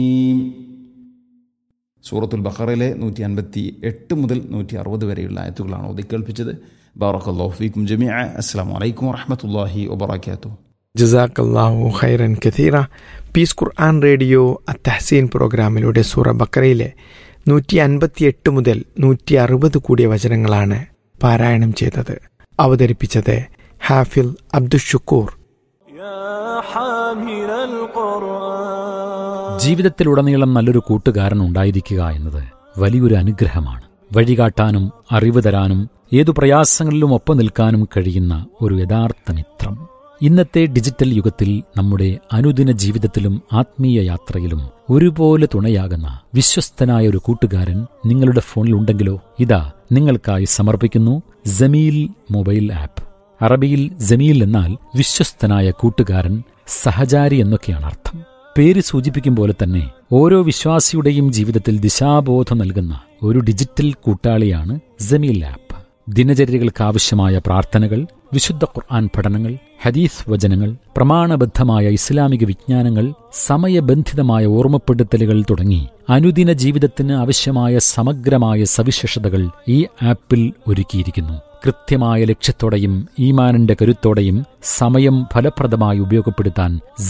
സൂറത്തുൽ ബഖറയിലെ നൂറ്റി അൻപത്തി എട്ട് മുതൽ നൂറ്റി അറുപത് വരെയുള്ള ആയത്തുകളാണ് ഒതുക്കേൽപ്പിച്ചത് ബാറക്കല്ലാഹു ഫീക്കും ജമിഅ അസ്സാം വലൈക്കും വറഹമത്തല്ലാഹി വബർക്കാത്തു ജസാഖല്ലാഹു ഖൈറൻ കഥീറ പീസ് ഖുർആൻ റേഡിയോ അത്തഹസീൻ പ്രോഗ്രാമിലൂടെ സൂറ ബക്കറയിലെ നൂറ്റി അൻപത്തിയെട്ട് മുതൽ നൂറ്റി അറുപത് കൂടിയ വചനങ്ങളാണ് പാരായണം ചെയ്തത് അവതരിപ്പിച്ചത് ഹാഫിൽ അബ്ദുഷുക്കൂർ ജീവിതത്തിലുടനീളം നല്ലൊരു കൂട്ടുകാരൻ ഉണ്ടായിരിക്കുക എന്നത് വലിയൊരു അനുഗ്രഹമാണ് വഴികാട്ടാനും അറിവ് തരാനും ഏതു പ്രയാസങ്ങളിലും ഒപ്പം നിൽക്കാനും കഴിയുന്ന ഒരു യഥാർത്ഥ മിത്രം ഇന്നത്തെ ഡിജിറ്റൽ യുഗത്തിൽ നമ്മുടെ അനുദിന ജീവിതത്തിലും ആത്മീയ യാത്രയിലും ഒരുപോലെ തുണയാകുന്ന വിശ്വസ്തനായ ഒരു കൂട്ടുകാരൻ നിങ്ങളുടെ ഫോണിലുണ്ടെങ്കിലോ ഇതാ നിങ്ങൾക്കായി സമർപ്പിക്കുന്നു ജമീൽ മൊബൈൽ ആപ്പ് അറബിയിൽ ജമീൽ എന്നാൽ വിശ്വസ്തനായ കൂട്ടുകാരൻ സഹചാരി എന്നൊക്കെയാണ് അർത്ഥം പേര് സൂചിപ്പിക്കും പോലെ തന്നെ ഓരോ വിശ്വാസിയുടെയും ജീവിതത്തിൽ ദിശാബോധം നൽകുന്ന ഒരു ഡിജിറ്റൽ കൂട്ടാളിയാണ് ജമീൽ ആപ്പ് ദിനചര്യകൾക്കാവശ്യമായ പ്രാർത്ഥനകൾ വിശുദ്ധ ഖുർആൻ പഠനങ്ങൾ ഹദീസ് വചനങ്ങൾ പ്രമാണബദ്ധമായ ഇസ്ലാമിക വിജ്ഞാനങ്ങൾ സമയബന്ധിതമായ ഓർമ്മപ്പെടുത്തലുകൾ തുടങ്ങി അനുദിന ജീവിതത്തിന് ആവശ്യമായ സമഗ്രമായ സവിശേഷതകൾ ഈ ആപ്പിൽ ഒരുക്കിയിരിക്കുന്നു കൃത്യമായ ലക്ഷ്യത്തോടെയും ഈമാനിന്റെ കരുത്തോടെയും സമയം ഫലപ്രദമായി ഉപയോഗപ്പെടുത്താൻ